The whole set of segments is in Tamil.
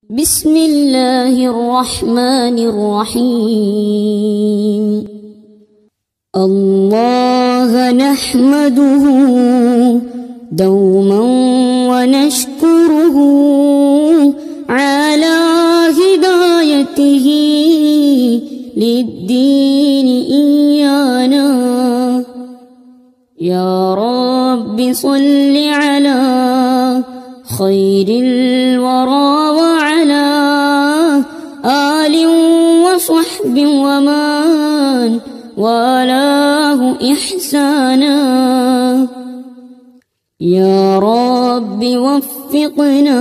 بسم الله الرحمن الرحيم الله نحمده دوما ونشكره على هدايته للدين إيانا يا رب صل على خير الورى وعلى آل وصحب ومن والاه إحسانا يا رب وفقنا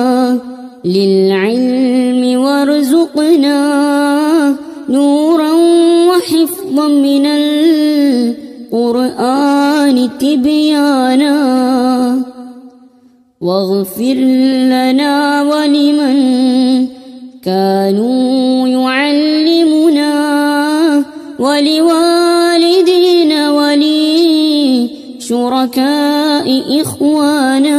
للعلم وارزقنا نورا وحفظا من القرآن تبيانا واغفر لنا ولمن كانوا يعلمنا ولوالدينا ولشركاء إخوانا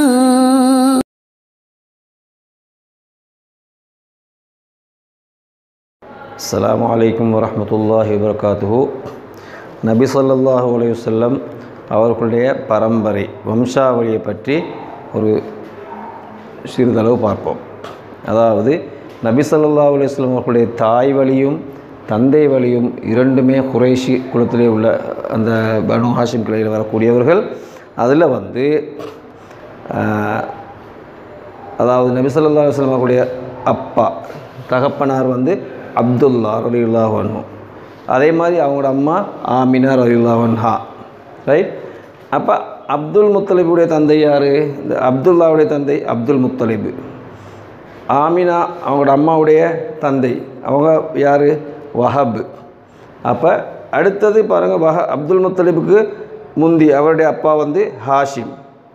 அஸ்ஸலாமு அலைக்கும் வரஹ்மத்துல்லாஹி வபரகாத்துஹு நபி ஸல்லல்லாஹு அலைஹி வஸல்லம் அவர்களுடைய பரம்பரை வம்சாவளியை பற்றி ஒரு சிறிதளவு பார்ப்போம் அதாவது நபி ஸல்லல்லாஹு அலைஹி வஸல்லம் அவர்களுடைய தாய் வழியும் தந்தை வழியும் இரண்டுமே குறைஷி குலத்திலே உள்ள அந்த பனு ஹாஷிம் கிளையில் வரக்கூடியவர்கள் அதில் வந்து ஆஹ், அதாவது நபி ஸல்லல்லாஹு அலைஹி வஸல்லம் அவர்களுடைய அப்பா தகப்பனார் வந்து அப்துல்லா ரலியுல்லாஹு அன்ஹு அதே மாதிரி அவங்களோட அம்மா ஆமினா ரலியுல்லாஹு அன்ஹா ரைட் அப்போ அப்துல் முத்தலிபுடைய தந்தை யார் இந்த அப்துல்லாவுடைய தந்தை அப்துல் முத்தலிபு ஆமினா அவங்களோட அம்மாவுடைய தந்தை அவங்க யார் வஹப் அப்போ அடுத்தது பாருங்கள் வஹ அப்துல் முத்தலிபுக்கு முந்தி அவருடைய அப்பா வந்து ஹாஷிம்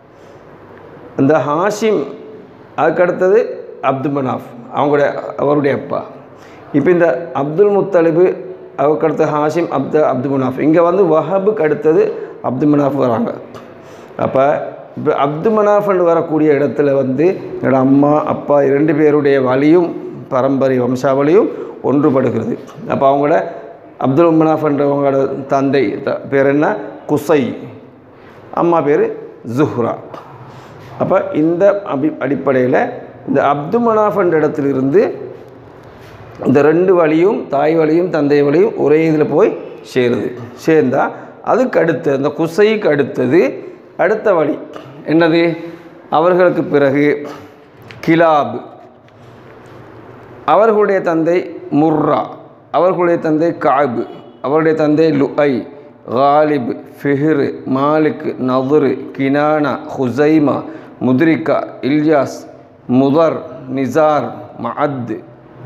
இந்த ஹாஷிம் அதுக்கடுத்தது அப்துல் மனாஃப் அவங்களுடைய அவருடைய அப்பா இப்போ இந்த அப்துல் முத்தலிபு அவருக்கு அடுத்து ஹாஷிம் அப்து அப்துல் மனாஃப் இங்கே வந்து வஹபுக்கு அடுத்தது அப்துல் மனாஃப் வராங்க அப்போ இப்போ அப்துல் மனாஃப்னு வரக்கூடிய இடத்துல வந்து என்னோட அம்மா அப்பா இரண்டு பேருடைய வழியும் பரம்பரை வம்சாவளியும் ஒன்றுபடுகிறது அப்போ அவங்களோட அப்துல் மனாஃப்ன்றவங்களோட தந்தை த- பேர் என்ன குசை அம்மா பேர் ஜுஹ்ரா அப்போ இந்த அபி அடிப்படையில் இந்த அப்து மனாஃப் என்ற இடத்திலிருந்து இந்த ரெண்டு வழியும் தாய் வழியும் தந்தை வழியும் ஒரே இதில் போய் சேருது சேர்ந்தா அதுக்கு அடுத்து அந்த குசைக்கு அடுத்தது அடுத்த வழி என்னது அவர்களுக்கு பிறகு கிலாப் அவர்களுடைய தந்தை முர்ரா அவர்களுடைய தந்தை காபு அவருடைய தந்தை லுஐ காலிப் ஃபிஹ்ர் மாலிக் நதுரு கினானா ஹுசைமா முத்ரிகா இல்யாஸ் முதர் நிசார் மஅத்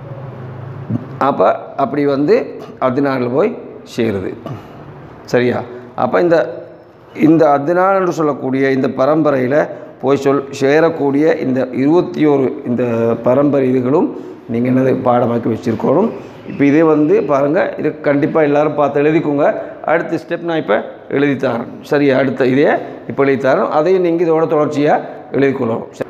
அப்போ அப்படி வந்து அத்னானில் போய் சேருது சரியா அப்போ இந்த இந்த அத்னான் என்று சொல்லக்கூடிய இந்த பரம்பரையில் போய் சொல் சேரக்கூடிய இந்த இருபத்தி ஓரு இந்த பரம்பரை இதுகளும் நீங்கள் என்னது பாடமாக்கி வச்சுருக்கணும் இப்போ இதே வந்து பாருங்கள் இது கண்டிப்பாக எல்லாரும் பார்த்து எழுதிக்கோங்க அடுத்த ஸ்டெப் நான் இப்போ எழுதி தரேன் சரியா அடுத்த இதே இப்போ எழுதி தரேன் அதையும் நீங்கள் இதோட தொடர்ச்சியாக எழுதிக்கொள்ளணும் சரி.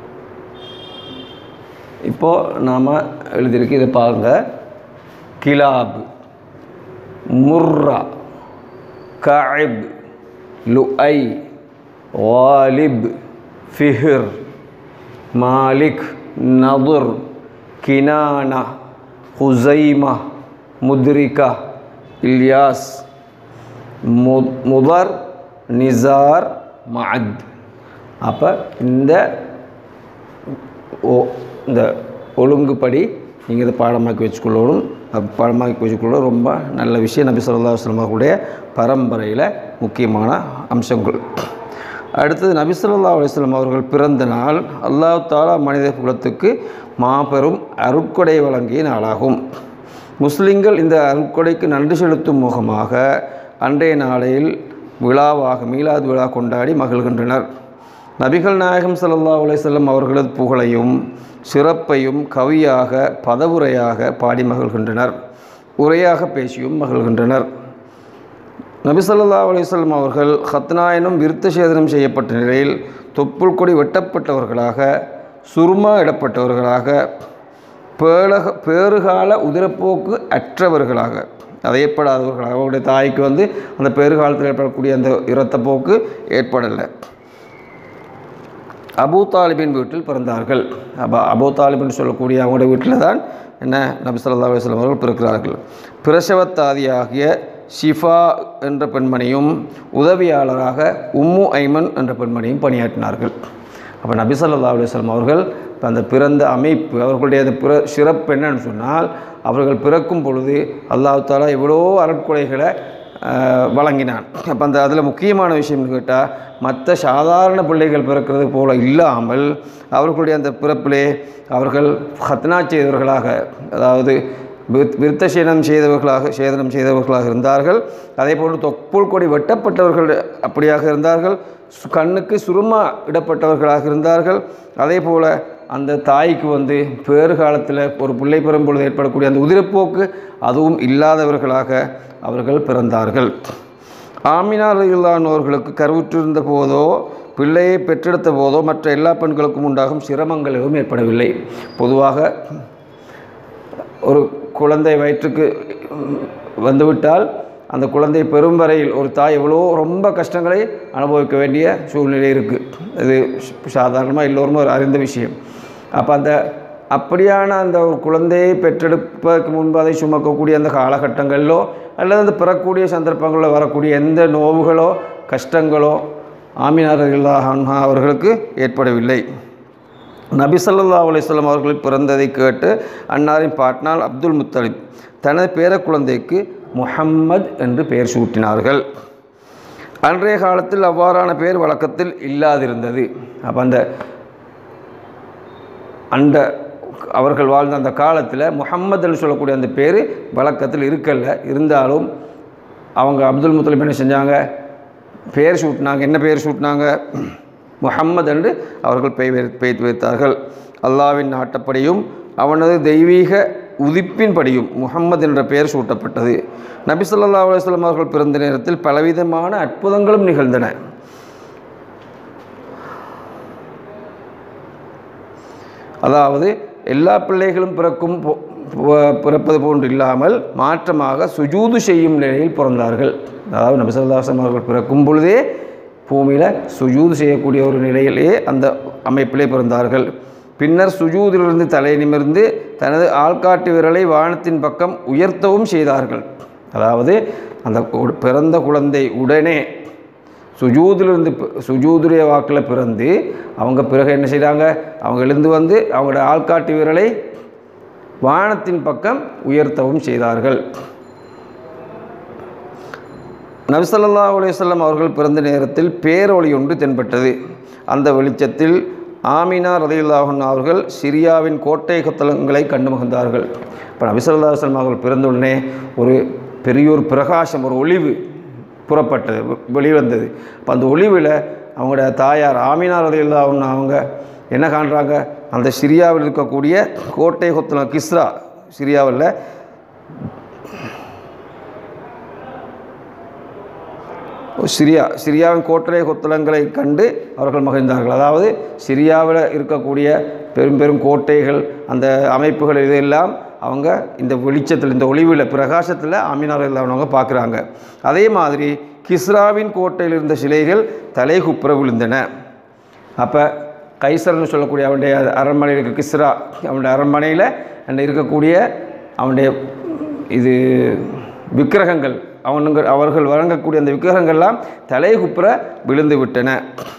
இப்போது நாம் எழுதியிருக்கு இதை பாருங்கள் கிலாப் முர்ரா கஅப் லுஐ வாலிப் ஃபிஹர் மாலிக் நதுர் கினானா ஹுசைமா முத்ரிகா இல்யாஸ் மு- முதர் நிசார் மஅத் அப்போ இந்த ஓ இந்த ஒழுங்குப்படி நீங்கள் இதை பாடமாக்கி வச்சுக்கொள்ளணும் அப்ப பாடமாக்கி வச்சுக்கொள்ள ரொம்ப நல்ல விஷயம் நபி சொல்லா வஸ்லமாவுடைய பரம்பரையில் முக்கியமான அம்சங்கள் அடுத்தது நபி ஸல்லல்லாஹு அலைஹி வஸல்லம் அவர்கள் பிறந்த நாள் அல்லாஹ் தாலா மனித குலத்துக்கு மாபெரும் அருட்கொடை வழங்கிய நாளாகும் முஸ்லிம்கள் இந்த அருட்கொடைக்கு நன்றி செலுத்தும் முகமாக அன்றைய நாளையில் விழாவாக மீலாது விழா கொண்டாடி மகிழ்கின்றனர் நபிகள் நாயகம் ஸல்லல்லாஹு அலைஹி வஸல்லம் அவர்களது புகழையும் சிறப்பையும் கவியாக பதவுரையாக பாடி மகிழ்கின்றனர் உரையாக பேசியும் மகிழ்கின்றனர் நபி ஸல்லல்லாஹு அலைஹி வஸல்லம் அவர்கள் ஹத்னா எனும் விருத்த சேதனம் செய்யப்பட்ட நிலையில் தொப்புள் கொடி வெட்டப்பட்டவர்களாக சுருமா இடப்பட்டவர்களாக பேழக பேறுகால உதிரப்போக்கு அற்றவர்களாக அது ஏற்படாதவர்களாக அவருடைய தாய்க்கு வந்து அந்த பேறுகாலத்தில் ஏற்படக்கூடிய அந்த இரத்தப்போக்கு ஏற்படலை அபூ தாலிபின் வீட்டில் பிறந்தார்கள் அப்போ அபூ தாலிபின் சொல்லக்கூடிய அவங்களுடைய வீட்டில் தான் என்ன நபி ஸல்லல்லாஹு அலைஹி வஸல்லம் அவர்கள் பிறக்கிறார்கள் பிரசவத்தாதியாகிய ஷிஃபா என்ற பெண்மணியும் உதவியாளராக உம்மு ஐமன் என்ற பெண்மணியும் பணியாற்றினார்கள் அப்போ நபி ஸல்லல்லாஹு அலைஹி வஸல்லம் அவர்கள் அந்த பிறந்த அமைப்பு அவர்களுடைய அந்த பிற சிறப்பு என்னன்னு சொன்னால் அவர்கள் பிறக்கும் பொழுது அல்லாஹ் தாலா எவ்வளோ அருட்கொடைகளை ஆஹ் வழங்கினான் அப்போ அந்த அதில் முக்கியமான விஷயம்னு கேட்டால் மற்ற சாதாரண பிள்ளைகள் பிறக்கிறது போல இல்லாமல் அவர்களுடைய அந்த பிறப்பிலே அவர்கள் ஹத்னா செய்தவர்களாக அதாவது விருத்- விருத்த சேதனம் செய்தவர்களாக சேதனம் செய்தவர்களாக இருந்தார்கள் அதே போன்று தொப்புள் கொடி வெட்டப்பட்டவர்கள் அப்படியாக இருந்தார்கள் சு- கண்ணுக்கு சுருமா இடப்பட்டவர்களாக இருந்தார்கள் அதே போல் அந்த தாய்க்கு வந்து பேறு காலத்தில் ஒரு பிள்ளை பெறும் பொழுது ஏற்படக்கூடிய அந்த உதிரப்போக்கு அதுவும் இல்லாதவர்களாக அவர்கள் பிறந்தார்கள் ஆமினார் இல்லாதவர்களுக்கு கருவுற்றிருந்த போதோ பிள்ளையை பெற்றெடுத்த போதோ மற்ற எல்லா பெண்களுக்கும் உண்டாகும் சிரமங்கள் எதுவும் ஏற்படவில்லை பொதுவாக ஒரு குழந்தை வயிற்றுக்கு ம், வந்துவிட்டால் அந்த குழந்தை பெறும் வரையில் ஒரு தாய் எவ்வளோ ரொம்ப கஷ்டங்களை அனுபவிக்க வேண்டிய சூழ்நிலை இருக்குது இது சாதாரணமாக எல்லோருமே ஒரு அறிந்த விஷயம் அப்போ அந்த அப்படியான அந்த ஒரு குழந்தையை பெற்றெடுப்பதற்கு முன்பு அதை சுமக்கக்கூடிய அந்த காலகட்டங்களிலோ அல்லது அந்த பிறக்கூடிய சந்தர்ப்பங்களில் வரக்கூடிய எந்த நோவுகளோ கஷ்டங்களோ ஆமினார்களாக அவர்களுக்கு ஏற்படவில்லை நபி ஸல்லல்லாஹு அலைஹி வஸல்லம் அவர்கள் பிறந்ததை கேட்டு அன்னாரின் பாட்னால் அப்துல் முத்தலிப் தனது பேர குழந்தைக்கு முஹம்மத் என்று பெயர் சூட்டினார்கள் அன்றைய காலத்தில் அவ்வாறான பெயர் வழக்கத்தில் இல்லாதிருந்தது அப்போ அந்த அந்த அவர்கள் வாழ்ந்த அந்த காலத்தில் முஹம்மதுன்னு சொல்லக்கூடிய அந்த பேர் வழக்கத்தில் இருக்கல இருந்தாலும் அவங்க அப்துல் முத்தலிப் என்ன செஞ்சாங்க பெயர் சூட்டினாங்க என்ன பெயர் சூட்டினாங்க முஹம்மது என்று அவர்கள் பெய் பெய்து வைத்தார்கள் அல்லாவின் நாட்டப்படியும் அவனது தெய்வீக உதிப்பின்படியும் முஹம்மது என்ற பெயர் சூட்டப்பட்டது நபி ஸல்லல்லாஹு அலைஹி வஸல்லம் அவர்கள் பிறந்த நேரத்தில் பலவிதமான அற்புதங்களும் நிகழ்ந்தன அதாவது எல்லா பிள்ளைகளும் பிறக்கும் போ- போ- பிறப்பது போன்று இல்லாமல் மாற்றமாக சுஜூது செய்யும் நிலையில் பிறந்தார்கள் அதாவது நபிசல்லாசம் அவர்கள் பிறக்கும் பொழுதே பூமியில் சுஜூது செய்யக்கூடிய ஒரு நிலையிலே அந்த அமைப்பிலே பிறந்தார்கள் பின்னர் சுஜூதிலிருந்து தலை நிமிர்ந்து தனது ஆள்காட்டு விரலை வானத்தின் பக்கம் உயர்த்தவும் செய்தார்கள் அதாவது அந்த கு- பிறந்த குழந்தை உடனே சுஜூதிலிருந்து பி- சுஜூதுடைய வாக்கில் பிறந்து அவங்க பிறகு என்ன செய்கிறாங்க அவங்க எழுந்து வந்து அவங்களோட ஆள்காட்டு விரலை வானத்தின் பக்கம் உயர்த்தவும் செய்தார்கள் நபிசல்லாஹ் அலையம் அவர்கள் பிறந்த நேரத்தில் பேரொளி ஒன்று தென்பட்டது அந்த வெளிச்சத்தில் ஆமினா ரதியுல்லாஹன் அவர்கள் சிரியாவின் கோட்டை கொத்தலங்களை கண்டு மகிழ்ந்தார்கள் இப்போ நபிசல்லா வல்லம் அவர்கள் பிறந்த உடனே ஒரு பெரியோர் பிரகாசம் ஒரு ஒளிவு புறப்பட்டது வெ- வெளிவந்தது அப்போ அந்த ஒளிவில் அவங்களோட தாயார் ஆமினா ரதியுல்லாஹன் அவங்க என்ன காண்றாங்க அந்த சிரியாவில் இருக்கக்கூடிய கோட்டை கொத்தலம் கிஸ்ரா சிரியாவில் சிரியா சிரியாவின் கோட்டரை கொத்தளங்களை கண்டு அவர்கள் மகிழ்ந்தார்கள் அதாவது சிரியாவில் இருக்கக்கூடிய பெரும் பெரும் கோட்டைகள் அந்த அமைப்புகள் இதெல்லாம் அவங்க இந்த வெளிச்சத்தில் இந்த ஒளிவில் பிரகாசத்தில் அமீனார் இல்லாதவங்க பார்க்குறாங்க அதே மாதிரி கிஸ்ராவின் கோட்டையில் இருந்த சிலைகள் தலைகுப்புற விழுந்தன அப்போ கைசர்னு சொல்லக்கூடிய அவனுடைய அரண்மனையில் இருக்க கிஸ்ரா அவனுடைய அரண்மனையில் அந்த இருக்கக்கூடிய அவனுடைய இது விக்கிரகங்கள் அவனுங்க அவர்கள் வழங்கக்கூடிய அந்த விக்கிரகங்கள்லாம் தலைகுப்புற விழுந்து விட்டன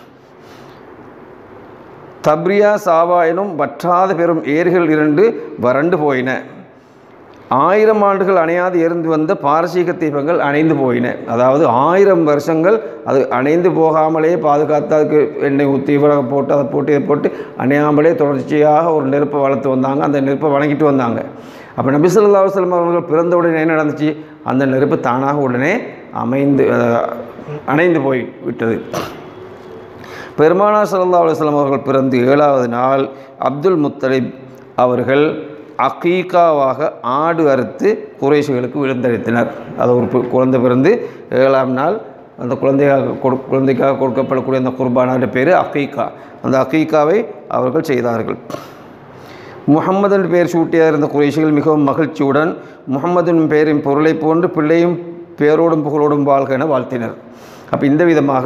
தப்ரியா சாவா எனும் வற்றாத பெரும் ஏரிகள் இரண்டு வறண்டு போயின ஆயிரம் ஆண்டுகள் அணையாது எரிந்து வந்த பாரசீக தீபங்கள் அணைந்து போயின அதாவது ஆயிரம் வருஷங்கள் அது அணைந்து போகாமலே பாதுகாத்து அதுக்கு எண்ணெய் ஊற்றி இவ்வளவு போட்டு அதை போட்டு இதை போட்டு அணையாமலே தொடர்ச்சியாக ஒரு நெருப்பை வளர்த்து வந்தாங்க அந்த நெருப்பை வணங்கிட்டு வந்தாங்க அப்போ நபி ஸல்லல்லாஹு அலைஹி வஸல்லம் அவர்கள் பிறந்த உடனே என்ன நடந்துச்சு அந்த நெருப்பு தானாக உடனே அமைந்து அஹ், அணைந்து போய் விட்டது பெருமானார் ஸல்லல்லாஹு அலைஹி வஸல்லம் அவர்கள் பிறந்து ஏழாவது நாள் அப்துல் முத்தலிப் அவர்கள் அகீகாவாக ஆடு அறுத்து குறைஷிகளுக்கு விருந்தளித்தனர் அது ஒரு பு- குழந்தை பிறந்து ஏழாம் நாள் அந்த குழந்தையாக கொடு குழந்தைக்காக கொடுக்கப்படக்கூடிய அந்த குர்பானாட பேர் அகீகா அந்த அகீகாவை அவர்கள் செய்தார்கள் முகம்மது என்று பெயர் சூட்டியாக இருந்த குறைஷிகள் மிகவும் மகிழ்ச்சியுடன் முகம்மதின் பெயரின் பொருளை போன்று பிள்ளையும் பேரோடும் புகழோடும் வாழ்க என வாழ்த்தினர் அப்போ இந்த விதமாக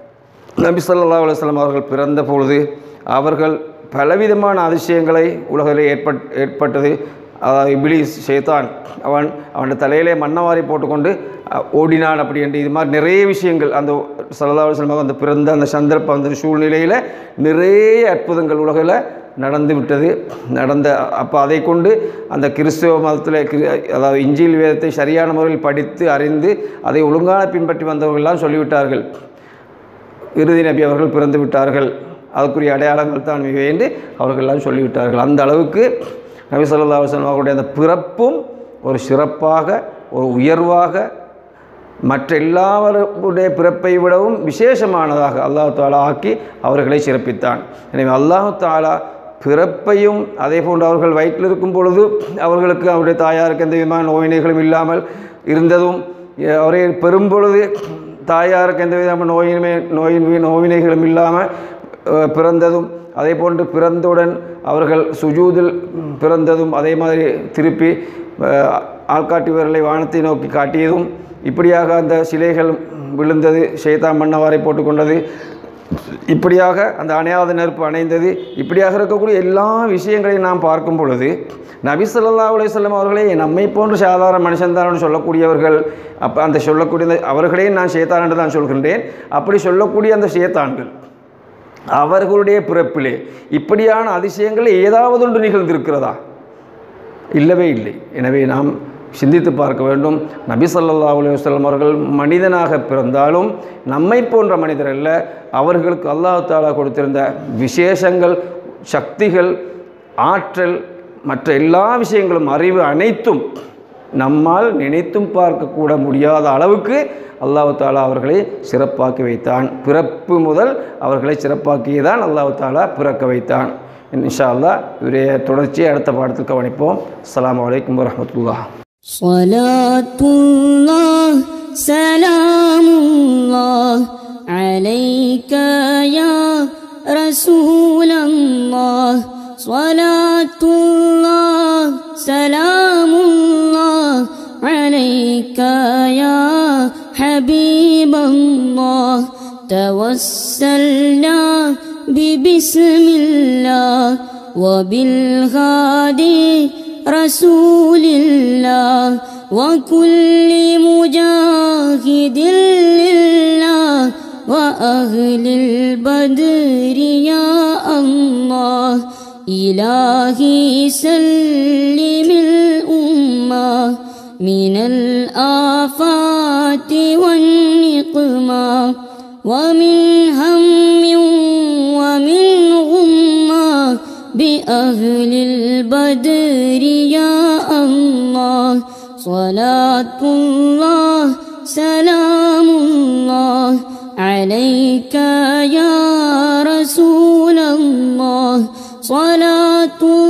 நபி ஸல்லல்லாஹு அலைஹி வஸல்லம் அவர்கள் பிறந்த பொழுது அவர்கள் பலவிதமான அதிசயங்களை உலகிலே ஏற்பட் ஏற்பட்டது அதாவது இபிலிஸ் ஷேத்தான் அவன் அவன் தலையிலே மண்ணவாரி போட்டுக்கொண்டு அஹ், ஓடினான் அப்படி என்று இது மாதிரி நிறைய விஷயங்கள் அந்த ஸல்லல்லாஹு அலைஹி வஸல்லம் அந்த பிறந்த அந்த சந்தர்ப்பம் அந்த சூழ்நிலையில் நிறைய அற்புதங்கள் உலகில் நடந்து விட்டது நடந்த அப்போ அதை கொண்டு அந்த கிறிஸ்தவ மதத்தில் கிரி- அதாவது இஞ்சில் வேதத்தை சரியான முறையில் படித்து அறிந்து அதை ஒழுங்கான பின்பற்றி வந்தவர்கள்லாம் சொல்லிவிட்டார்கள் இறுதி நபி அவர்கள் பிறந்து விட்டார்கள் அதுக்குரிய அடையாளங்கள் தான் இவை என்று அவர்கள்லாம் சொல்லிவிட்டார்கள் அந்த அளவுக்கு நபி ஸல்லல்லாஹு அலைஹி வஸல்லம் அவர்களுடைய அந்த பிறப்பும் ஒரு சிறப்பாக ஒரு உயர்வாக மற்ற எல்லாவருடைய பிறப்பை விடவும் விசேஷமானதாக அல்லாஹ் தாலா ஆக்கி அவர்களை சிறப்பித்தான் எனவே அல்லாஹ் தாலா பிறப்பையும் அதே போன்று அவர்கள் வயிற்றில் இருக்கும் பொழுது அவர்களுக்கு அவருடைய தாயாருக்கு எந்த விதமான நோயினைகளும் இல்லாமல் இருந்ததும் எ- அவரை பெறும் பொழுது தாயாருக்கு எந்த விதமான நோயினுமே நோயின் நோவினைகளும் இல்லாமல் அஹ், பிறந்ததும் அதே போன்று பிறந்தவுடன் அவர்கள் சுஜூதில் பிறந்ததும் அதே மாதிரி திருப்பி அஹ், ஆள்காட்டி விரலை வானத்தை நோக்கி காட்டியதும் இப்படியாக அந்த சிலைகள் விழுந்தது ஷேத்தான் மன்னவாரை போட்டுக்கொண்டது இப்படியாக அந்த அணையாத நெருப்பு அணைந்தது இப்படியாக இருக்கக்கூடிய எல்லா விஷயங்களையும் நாம் பார்க்கும் பொழுது நபி ஸல்லல்லாஹு அலைஹி வஸல்லம் அவர்களே நம்மை போன்ற சாதாரண மனுஷன்தான் சொல்லக்கூடியவர்கள் அப்போ அந்த சொல்லக்கூடிய அந்த- அவர்களையும் நான் ஷேத்தான் என்று தான் சொல்கின்றேன் அப்படி சொல்லக்கூடிய அந்த ஷேத்தான்கள் அவர்களுடைய பிறப்பிலே இப்படியான அதிசயங்கள் ஏதாவது ஒன்று நிகழ்ந்திருக்கிறதா இல்லவே இல்லை எனவே நாம் சிந்தித்து பார்க்க வேண்டும் நபி ஸல்லல்லாஹு அலைஹி வஸல்லம் அவர்கள் மனிதனாக பிறந்தாலும் நம்மை போன்ற மனிதர் அல்ல அவர்களுக்கு அல்லாஹ் தாலா கொடுத்திருந்த விசேஷங்கள் சக்திகள் ஆற்றல் மற்ற எல்லா விஷயங்களும் அறிவு அனைத்தும் நம்மால் நினைத்தும் பார்க்கக்கூட முடியாத அளவுக்கு அல்லாஹ் தாலா அவர்களை சிறப்பாக்கி வைத்தான் பிறப்பு முதல் அவர்களை சிறப்பாக்கியதான் அல்லாஹ் தாலா பிறக்க வைத்தான் இன்ஷா அல்லாஹ் இவருடைய தொடர்ச்சியை அடுத்த பாடத்தில் கவனிப்போம் அஸ்ஸலாமு அலைக்கும் வரஹ்மத்துல்லாஹ் صلاة الله سلام الله عليك يا رسول الله صلاة الله سلام الله عليك يا حبيب الله توسلنا ببسم الله وبالهادي رسول الله وكل مجاهد لله وأهل البدر يا الله إلهي سلم الأمة من الآفات والنقمة ومن هم ومن غمة بأهل البدر يا الله صلاة الله سلام الله عليك يا رسول الله صلاة